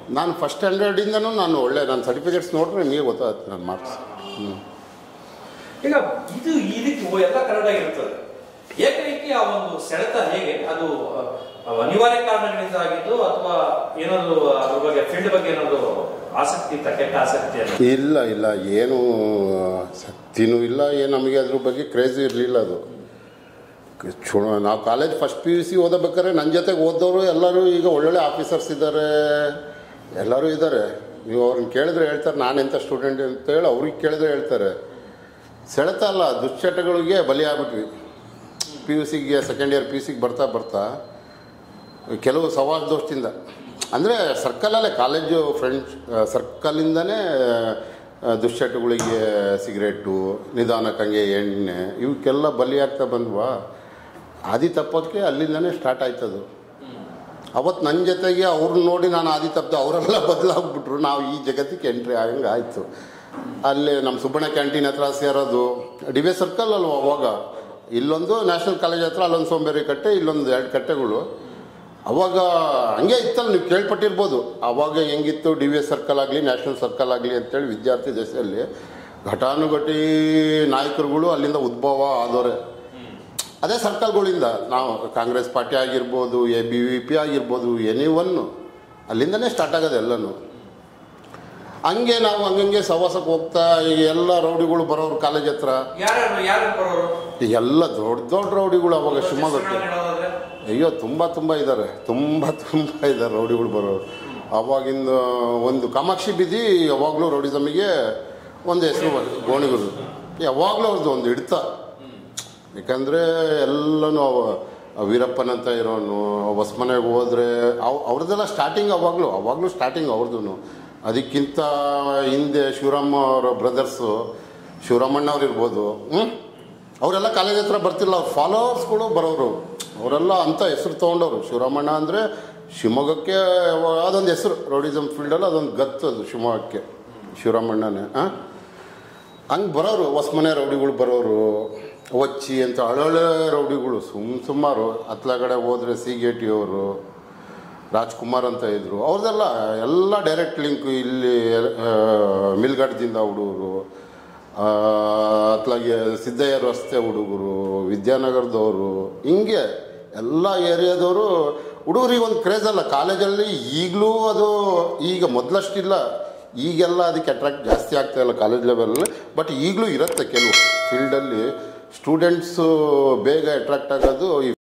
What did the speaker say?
ನಾನು ಫಸ್ಟ್ ಸ್ಟ್ಯಾಂಡರ್ಡಿಂದನೂ ನಾನು ಒಳ್ಳೆ ನನ್ನ ಸರ್ಟಿಫಿಕೇಟ್ಸ್ ನೋಡಿದ್ರೆ ನಿಮಗೆ ಗೊತ್ತಾಗುತ್ತೆ ನನ್ನ ಮಾರ್ಕ್ಸ್ ಹ್ಞೂ ಈಗ ಇದು ಇದಕ್ಕೆ ಎಲ್ಲ ಕನ್ನಡ ಇರ್ತದೆ ಏಕೈಕಿ ಆ ಒಂದು ಸೆಳೆತ ಹೇಗೆ ಅದು ಅಹ್, ಅನಿವಾರ್ಯ ಕಾರಣಗಳಿಂದ ಆಗಿದ್ದು ಅಥವಾ ಏನಾದ್ರು ಅದ್ರ ಬಗ್ಗೆ ಫೀಲ್ಡ್ ಬಗ್ಗೆ ಏನಾದ್ರು ಆಸಕ್ತಿ ಇತ್ತ ಕೆಟ್ಟ ಆಸಕ್ತಿ ಅಂತ ಇಲ್ಲ ಇಲ್ಲ ಏನು ಶಕ್ತಿನೂ ಇಲ್ಲ ಏನು ನಮಗೆ ಅದ್ರ ಬಗ್ಗೆ ಕ್ರೇಜ್ ಇರಲಿಲ್ಲ ಅದು ಚು ನಾವು college first P U C ಓದಬೇಕಾದ್ರೆ ನನ್ನ ಜೊತೆಗೆ ಓದೋರು ಎಲ್ಲರೂ ಈಗ ಒಳ್ಳೊಳ್ಳೆ ಆಫೀಸರ್ಸ್ ಇದ್ದಾರೆ ಎಲ್ಲರೂ ಇದ್ದಾರೆ ನೀವು ಅವ್ರನ್ನ ಕೇಳಿದ್ರೆ ಹೇಳ್ತಾರೆ ನಾನು ಎಂಥ ಸ್ಟೂಡೆಂಟ್ ಅಂತ ಹೇಳಿ ಅವ್ರಿಗೆ ಕೇಳಿದ್ರೆ ಹೇಳ್ತಾರೆ ಸೆಳೆತ ಅಲ್ಲ ದುಶ್ಚಟಗಳಿಗೆ ಬಲಿ ಆಗ್ಬಿಟ್ವಿ ಪಿ ಯು ಸಿಗೆ ಸೆಕೆಂಡ್ ಇಯರ್ ಪಿ ಯು ಸಿಗೆ ಬರ್ತಾ ಬರ್ತಾ ಕೆಲವು ಸವಾಲ್ ದೋಷದಿಂದ ಅಂದರೆ ಸರ್ಕಲಲ್ಲೇ ಕಾಲೇಜು ಫ್ರೆಂಡ್ಸ್ ಸರ್ಕಲಿಂದನೇ ದುಶ್ಚಟಗಳಿಗೆ ಸಿಗರೇಟು ನಿಧಾನಕ್ಕಂಗೆ ಎಣ್ಣೆ ಇವಕ್ಕೆಲ್ಲ ಬಲಿಯಾಗ್ತಾ ಬಂದ್ವಾ ಆದಿ ತಪ್ಪೋದಕ್ಕೆ ಅಲ್ಲಿಂದನೇ ಸ್ಟಾರ್ಟ್ ಆಯ್ತದು ಅವತ್ತು ನನ್ನ ಜೊತೆಗೆ ಅವ್ರನ್ನ ನೋಡಿ ನಾನು ಆದಿ ತಪ್ಪದೆ ಅವರೆಲ್ಲ ಬದಲಾಗ್ಬಿಟ್ರು ನಾವು ಈ ಜಗತ್ತಿಗೆ ಎಂಟ್ರಿ ಆಗಂಗೆ ಆಯಿತು ಅಲ್ಲಿ ನಮ್ಮ ಸುಬ್ಬಣ್ಣ ಕ್ಯಾಂಟೀನ್ ಹತ್ರ ಸೇರೋದು ಡಿ ವಿ ಸರ್ಕಲ್ ಅಲ್ವ ಅವಾಗ ಇಲ್ಲೊಂದು ನ್ಯಾಷನಲ್ ಕಾಲೇಜ್ ಹತ್ರ ಅಲ್ಲೊಂದು ಸೋಂಬೇರಿ ಕಟ್ಟೆ ಇಲ್ಲೊಂದು ಎರಡು ಕಟ್ಟೆಗಳು ಅವಾಗ ಹಂಗೆ ಇತ್ತಲ್ಲ ನೀವು ಕೇಳ್ಪಟ್ಟಿರ್ಬೋದು ಅವಾಗ ಹೆಂಗಿತ್ತು ಡಿ ವಿ ಎಸ್ ಸರ್ಕಲ್ ಆಗಲಿ ನ್ಯಾಷನಲ್ ಸರ್ಕಲ್ ಆಗಲಿ ಅಂತೇಳಿ ವಿದ್ಯಾರ್ಥಿ ದಶೆಯಲ್ಲಿ ಘಟಾನುಘಟಿ ನಾಯಕರುಗಳು ಅಲ್ಲಿಂದ ಉದ್ಭವ ಆದವ್ರೆ ಅದೇ ಸರ್ಕಲ್ಗಳಿಂದ ನಾವು ಕಾಂಗ್ರೆಸ್ ಪಾರ್ಟಿ ಆಗಿರ್ಬೋದು ಎ ಬಿ ವಿ ಪಿ ಆಗಿರ್ಬೋದು ಎನಿ ಒನ್ ಅಲ್ಲಿಂದನೇ ಸ್ಟಾರ್ಟ್ ಆಗೋದು ಎಲ್ಲನೂ ಹಂಗೆ ನಾವು ಹಂಗಂಗೆ ಸವಾಸಕ್ಕೆ ಹೋಗ್ತಾ ಈಗ ಎಲ್ಲ ರೌಡಿಗಳು ಬರೋರು ಕಾಲೇಜ್ ಹತ್ರ ಯಾರು ಯಾರು ಬರೋರು ಎಲ್ಲ ದೊಡ್ಡ ದೊಡ್ಡ ರೌಡಿಗಳು ಅವಾಗ ಶಿವಮೊಗ್ಗಕ್ಕೆ ಹೆಸರುಗಳನ್ನ ಹೇಳೋದಾದ್ರೆ? ಅಯ್ಯೋ ತುಂಬ ತುಂಬ ಇದ್ದಾರೆ ತುಂಬ ತುಂಬ ಇದ್ದಾರೆ ರೌಡಿಗಳು ಬರೋರು ಅವಾಗಿಂದ ಒಂದು ಕಾಮಾಕ್ಷಿ ಬೀದಿ ಯಾವಾಗಲೂ ರೌಡಿಸಮಿಗೆ ಒಂದು ಹೆಸರು ಗೋಣಿಗುರು ಯಾವಾಗಲೂ ಅವ್ರದ್ದು ಒಂದು ಹಿಡ್ತ ಯಾಕಂದರೆ ಎಲ್ಲನೂ ಅವ ಆ ವೀರಪ್ಪನಂತ ಇರೋನು ಹೊಸ್ಮನೆಗೆ ಹೋದರೆ ಅವ್ ಅವ್ರದ್ದೆಲ್ಲ ಸ್ಟಾರ್ಟಿಂಗ್ ಅವಾಗಲೂ ಅವಾಗಲೂ ಸ್ಟಾರ್ಟಿಂಗ್ ಅವ್ರದ್ದು ಅದಕ್ಕಿಂತ ಹಿಂದೆ ಶಿವರಾಮ ಅವರ ಬ್ರದರ್ಸು ಶಿವರಾಮಣ್ಣ ಅವ್ರು ಇರ್ಬೋದು ಹ್ಞೂ ಅವರೆಲ್ಲ ಕಾಲೇಜ್ ಹತ್ರ ಬರ್ತಿಲ್ಲ ಅವ್ರ ಫಾಲೋವರ್ಸ್ಗಳು ಬರೋರು ಅವರೆಲ್ಲ ಅಂತ ಹೆಸರು ತೊಗೊಂಡವ್ರು ಶಿವರಾಮಣ್ಣ ಅಂದರೆ ಶಿವಮೊಗ್ಗಕ್ಕೆ ಅದೊಂದು ಹೆಸರು ರೌಡಿಸಮ್ ಫೀಲ್ಡಲ್ಲಿ ಅದೊಂದು ಗತ್ತು ಅದು ಶಿವಮೊಗ್ಗಕ್ಕೆ ಶಿವರಾಮಣ್ಣನೇ ಹಾಂ ಹಂಗೆ ಬರೋರು ಹೊಸ್ಮನೆ ರೌಡಿಗಳು ಬರೋರು ಒಚ್ಚಿ ಅಂತ ಹಳಹಳೆ ರೌಡಿಗಳು ಸುಮ್ ಸುಮಾರು ಹತ್ಲಗಡೆ ಹೋದರೆ ಸಿಗೇಟಿ ಅವರು ರಾಜ್ಕುಮಾರ್ ಅಂತ ಇದ್ರು ಅವ್ರದ್ದೆಲ್ಲ ಎಲ್ಲ ಡೈರೆಕ್ಟ್ ಲಿಂಕ್ ಇಲ್ಲಿ ಆ, ಮಿಲ್ಗಡ್ದಿಂದ ಹುಡುಗರು ಅತ್ಲಾಗೆ ಸಿದ್ದಯ್ಯ ರಸ್ತೆ ಹುಡುಗರು ವಿದ್ಯಾನಗರದವರು ಹಿಂಗೆ ಎಲ್ಲ ಏರಿಯಾದವರು ಹುಡುಗರಿಗೆ ಒಂದು ಕ್ರೇಜ್ ಅಲ್ಲ ಕಾಲೇಜಲ್ಲಿ ಈಗಲೂ ಅದು ಈಗ ಮೊದಲಷ್ಟಿಲ್ಲ ಈಗೆಲ್ಲ ಅದಕ್ಕೆ ಅಟ್ರಾಕ್ಟ್ ಜಾಸ್ತಿ ಆಗ್ತಾ ಇಲ್ಲ ಕಾಲೇಜ್ ಲೆವೆಲಲ್ಲಿ ಬಟ್ ಈಗಲೂ ಇರುತ್ತೆ ಕೆಲವು ಫೀಲ್ಡಲ್ಲಿ ಸ್ಟೂಡೆಂಟ್ಸು ಬೇಗ ಅಟ್ರಾಕ್ಟ್ ಆಗೋದು ಈ